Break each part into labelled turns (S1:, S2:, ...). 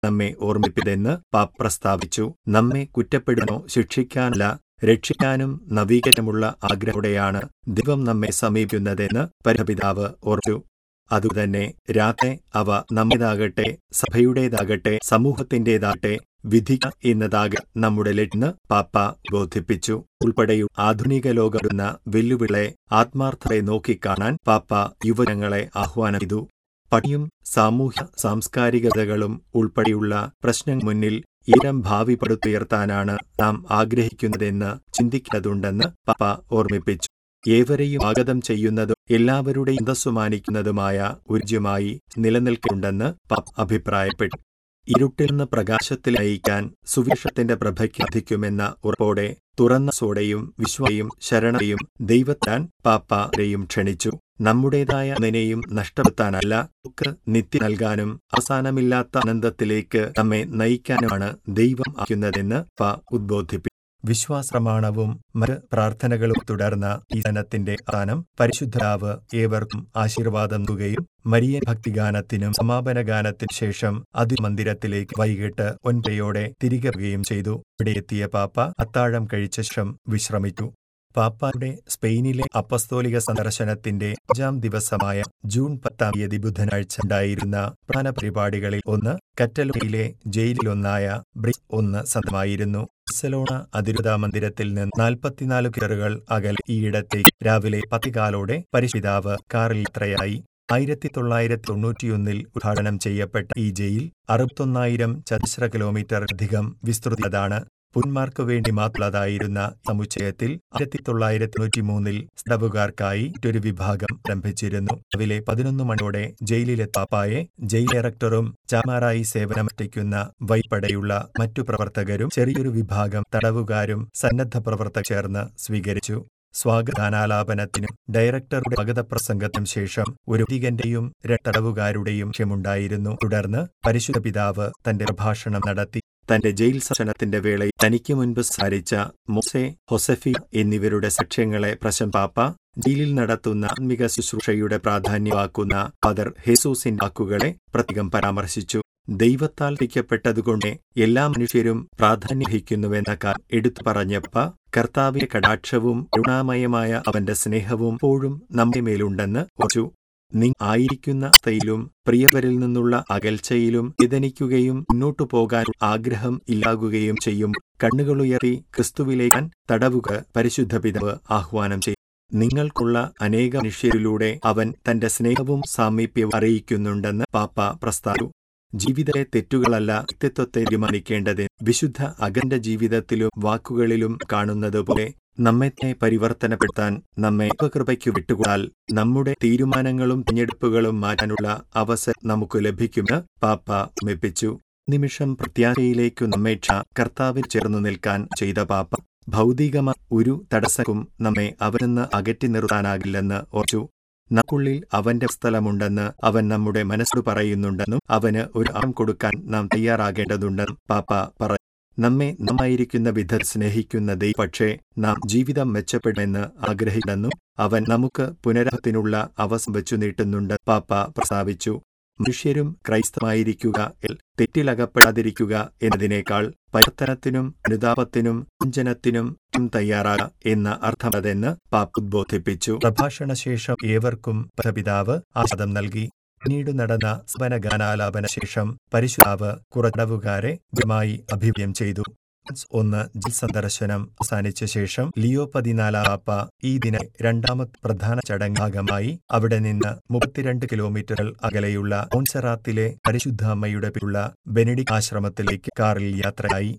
S1: നമ്മെ ഓർമ്മിപ്പിതെന്ന് പാപ്പ പ്രസ്താവിച്ചു നമ്മെ കുറ്റപ്പെടുവാനോ ശിക്ഷിക്കാനല്ല രക്ഷിക്കാനും നവീകരണമുള്ള ആഗ്രഹത്തോടെയാണ് ദൈവം നമ്മെ സമീപിക്കുന്നതെന്ന് പരിപിതാവ് ഓർത്തു അതുതന്നെ രാത്രി അവ നമ്മുടേതാകട്ടെ സഭയുടേതാകട്ടെ സമൂഹത്തിന്റേതാകട്ടെ വിധിക്ക എന്നതാക നമ്മുടെ ലക്ഷ്യം പാപ്പ ബോധിപ്പിച്ചു ഉൾപ്പെടെയുള്ള ആധുനിക ലോകരുന്ന വെല്ലുവിളെ ആത്മാർത്ഥരെ നോക്കിക്കാണാൻ പാപ്പ യുവജനങ്ങളെ ആഹ്വാനം ചെയ്തു പണിയും സാമൂഹ്യ സാംസ്കാരികതകളും ഉൾപ്പെടെയുള്ള പ്രശ്നങ്ങൾ മുന്നിൽ ഈരം ഭാവി പടുത്തുയർത്താനാണ് നാം ആഗ്രഹിക്കുന്നതെന്ന് ചിന്തിക്കേണ്ടതുണ്ടെന്ന് പാപ്പ ഓർമ്മിപ്പിച്ചു ഏവരെയും ആഗതം ചെയ്യുന്നതും എല്ലാവരുടെയും അന്തസ്സുമാനിക്കുന്നതുമായ ഊർജ്ജമായി നിലനിൽക്കുന്നുണ്ടെന്ന് പാപ്പ അഭിപ്രായപ്പെട്ടു ഇരുട്ടിൽ നിന്ന് പ്രകാശത്തിൽ നയിക്കാൻ സുവിശത്തിന്റെ പ്രഭയ്ക്ക് അധിക്കുമെന്ന ഉറപ്പോടെ തുറന്ന സോടെയും വിശ്വയും ശരണയും ദൈവത്താൻ പാപ്പരെയും ക്ഷണിച്ചു നമ്മുടേതായ അതിനെയും നഷ്ടപ്പെടുത്താനല്ല നമുക്ക് നിത്യ നൽകാനും അവസാനമില്ലാത്ത ആനന്ദത്തിലേക്ക് നമ്മെ നയിക്കാനുമാണ് ദൈവം ആക്കുന്നതെന്ന് പ ഉദ്ബോധിപ്പിച്ചു വിശ്വാസപ്രമാണവും മറ്റ് പ്രാർത്ഥനകളും തുടർന്ന ഈ സനത്തിന്റെ അവസാനം പരിശുദ്ധരാവ് ഏവർക്കും ആശീർവാദം നൽകുകയും മരിയൻ ഭക്തിഗാനത്തിനും സമാപന ഗാനത്തിനു ശേഷം അതിമന്ദിരത്തിലേക്ക് വൈകിട്ട് ഒൻപയോടെ തിരികെ വരികയും ചെയ്തു ഇവിടെ എത്തിയ പാപ്പ അത്താഴം കഴിച്ച ശേഷം വിശ്രമിച്ചു പാപ്പായുടെ സ്പെയിനിലെ അപ്പസ്തോലിക സന്ദർശനത്തിന്റെ അഞ്ചാം ദിവസമായ ജൂൺ പത്താം തീയതി ബുധനാഴ്ച ഉണ്ടായിരുന്ന പ്രധാന പരിപാടികളിൽ ഒന്ന് കറ്റലോണിയിലെ ജയിലിലൊന്നായ ബ്രിസ് ഒന്ന് സന്തമായിരുന്നു ബാഴ്സലോണ അതിരുത മന്ദിരത്തിൽ നിന്ന് നാൽപ്പത്തിനാല് കിലറുകൾ അകലെ ഈയിടത്തെ രാവിലെ പത്തികാലോടെ പരിശുപിതാവ് കാറിൽ യാത്രയായി ആയിരത്തി തൊള്ളായിരത്തി തൊണ്ണൂറ്റിയൊന്നിൽ ഉദ്ഘാടനം ചെയ്യപ്പെട്ട ഈ ജയിൽ അറുപത്തൊന്നായിരം ചതുശ്ര കിലോമീറ്റർ അധികം വിസ്തൃതതാണ് പുന്മാർക്ക് വേണ്ടി മാത്രമുള്ളതായിരുന്ന സമുച്ചയത്തിൽ ആയിരത്തി തൊള്ളായിരത്തി തൊണ്ണൂറ്റി മൂന്നിൽ തടവുകാർക്കായി മറ്റൊരു വിഭാഗം ആരംഭിച്ചിരുന്നു രാവിലെ പതിനൊന്ന് മണിയോടെ ജയിലിലെ താപ്പായെ ജയിൽ ഡയറക്ടറും ചാമാറായി സേവനമനുഷ്ഠിക്കുന്ന വൈപ്പടയുള്ള മറ്റു പ്രവർത്തകരും ചെറിയൊരു വിഭാഗം തടവുകാരും സന്നദ്ധ പ്രവർത്തകർ ചേർന്ന് സ്വീകരിച്ചു സ്വാഗതാനാലാപനത്തിനും ഡയറക്ടറുടെ സ്വാഗതപ്രസംഗത്തിനും ശേഷം ഒരു വൈദികന്റെയും രണ്ട് തടവുകാരുടെയും ക്ഷമുണ്ടായിരുന്നു തുടർന്ന് പരിശുദ്ധ പിതാവ് തന്റെ പ്രഭാഷണം നടത്തി തന്റെ ജയിൽ സന്ദർശനത്തിന്റെ വേളയിൽ തനിക്ക് മുൻപ് സാരിച്ച മൊസെ ഹൊസഫി എന്നിവരുടെ സഖ്യങ്ങളെ പ്രശംപാപ്പ ജയിലിൽ നടത്തുന്ന ആത്മിക ശുശ്രൂഷയുടെ പ്രാധാന്യമാക്കുന്ന ഫാദർ ഹെസൂസിന്റെ വാക്കുകളെ പ്രത്യേകം പരാമർശിച്ചു ദൈവത്താൽ തിക്കപ്പെട്ടതുകൊണ്ട് എല്ലാ മനുഷ്യരും പ്രാധാന്യവഹിക്കുന്നുവെന്ന കാര്യം എടുത്തു പറഞ്ഞപ്പ കർത്താവിന്റെ കടാക്ഷവും കരുണാമയമായ അവന്റെ സ്നേഹവും എപ്പോഴും നമ്മുടെ മേലുണ്ടെന്ന് ഓർച്ചു നീ ആയിരിക്കുന്ന സ്ഥയിലും പ്രിയവരിൽ നിന്നുള്ള അകൽച്ചയിലും വേദനിക്കുകയും മുന്നോട്ടു പോകാൻ ആഗ്രഹം ഇല്ലാകുകയും ചെയ്യും കണ്ണുകളുയർത്തി ക്രിസ്തുവിലേക്കാൻ തടവുക പരിശുദ്ധ പിതാവ് ആഹ്വാനം ചെയ്യും നിങ്ങൾക്കുള്ള അനേക മനുഷ്യരിലൂടെ അവൻ തന്റെ സ്നേഹവും സാമീപ്യവും അറിയിക്കുന്നുണ്ടെന്ന് പാപ്പ പ്രസ്താവിച്ചു ജീവിതത്തെ തെറ്റുകളല്ല വ്യക്തിത്വത്തെ തീരുമാനിക്കേണ്ടത് വിശുദ്ധ അകന്റെ ജീവിതത്തിലും വാക്കുകളിലും കാണുന്നതുപോലെ നമ്മെ പരിവർത്തനപ്പെടുത്താൻ നമ്മെ ഉപകൃപയ്ക്ക് വിട്ടുകൊടാൽ നമ്മുടെ തീരുമാനങ്ങളും തിരഞ്ഞെടുപ്പുകളും മാറ്റാനുള്ള അവസരം നമുക്ക് ലഭിക്കുമെന്ന് പാപ്പ ഓർമ്മിപ്പിച്ചു നിമിഷം പ്രത്യാശയിലേക്കു നമ്മേക്ഷ കർത്താവിൽ ചേർന്നു നിൽക്കാൻ ചെയ്ത പാപ്പ ഭൗതികമായ ഒരു തടസ്സവും നമ്മെ അവരിന്ന് അകറ്റി നിർത്താനാകില്ലെന്ന് ഓർച്ചു നമുക്കുള്ളിൽ അവന്റെ സ്ഥലമുണ്ടെന്ന് അവൻ നമ്മുടെ മനസ്സോട് പറയുന്നുണ്ടെന്നും അവന് ഒരു അം കൊടുക്കാൻ നാം തയ്യാറാകേണ്ടതുണ്ടെന്നും പാപ്പ പറഞ്ഞു നമ്മെ നന്നായിരിക്കുന്ന വിധ സ്നേഹിക്കുന്ന ദൈവം പക്ഷേ നാം ജീവിതം മെച്ചപ്പെടുമെന്ന് ആഗ്രഹിക്കുന്നെന്നും അവൻ നമുക്ക് പുനരഹത്തിനുള്ള അവസം വെച്ചു നീട്ടുന്നുണ്ട് പാപ്പ പ്രസ്താവിച്ചു മനുഷ്യരും ക്രൈസ്തമായിരിക്കുക തെറ്റിലകപ്പെടാതിരിക്കുക എന്നതിനേക്കാൾ പരിവർത്തനത്തിനും അനുതാപത്തിനും കുഞ്ചനത്തിനും തയ്യാറാക എന്ന അർത്ഥമതെന്ന് പാപ്പ് ഉദ്ബോധിപ്പിച്ചു പ്രഭാഷണശേഷം ഏവർക്കും പിതാവ് ആശാദം നൽകി പിന്നീട് നടന്ന സ്മന ഗാനാലാപന ശേഷം പരിശുദ്ധാവ് കുറടവുകാരെ ഗുമായി അഭിവ്യം ചെയ്തു ഒന്ന് ജിൽ സന്ദർശനം അവസാനിച്ച ശേഷം ലിയോ പതിനാലാപ്പ ഈ ദിന രണ്ടാമത്തെ പ്രധാന ചടങ്ങാകമായി അവിടെ നിന്ന് മുപ്പത്തിരണ്ട് കിലോമീറ്റർ അകലെയുള്ള ഓൺസെറാത്തിലെ പരിശുദ്ധ അമ്മയുടെ പേരുള്ള ബെനഡിക് ആശ്രമത്തിലേക്ക് കാറിൽ യാത്രയായി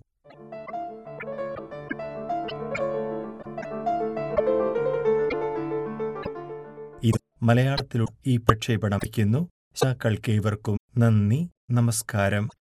S1: ഇത് മലയാളത്തിലൂടെ ഈ പ്രക്ഷേപണം വയ്ക്കുന്നു ശ്രോതാക്കൾക്കേവർക്കും നന്ദി നമസ്കാരം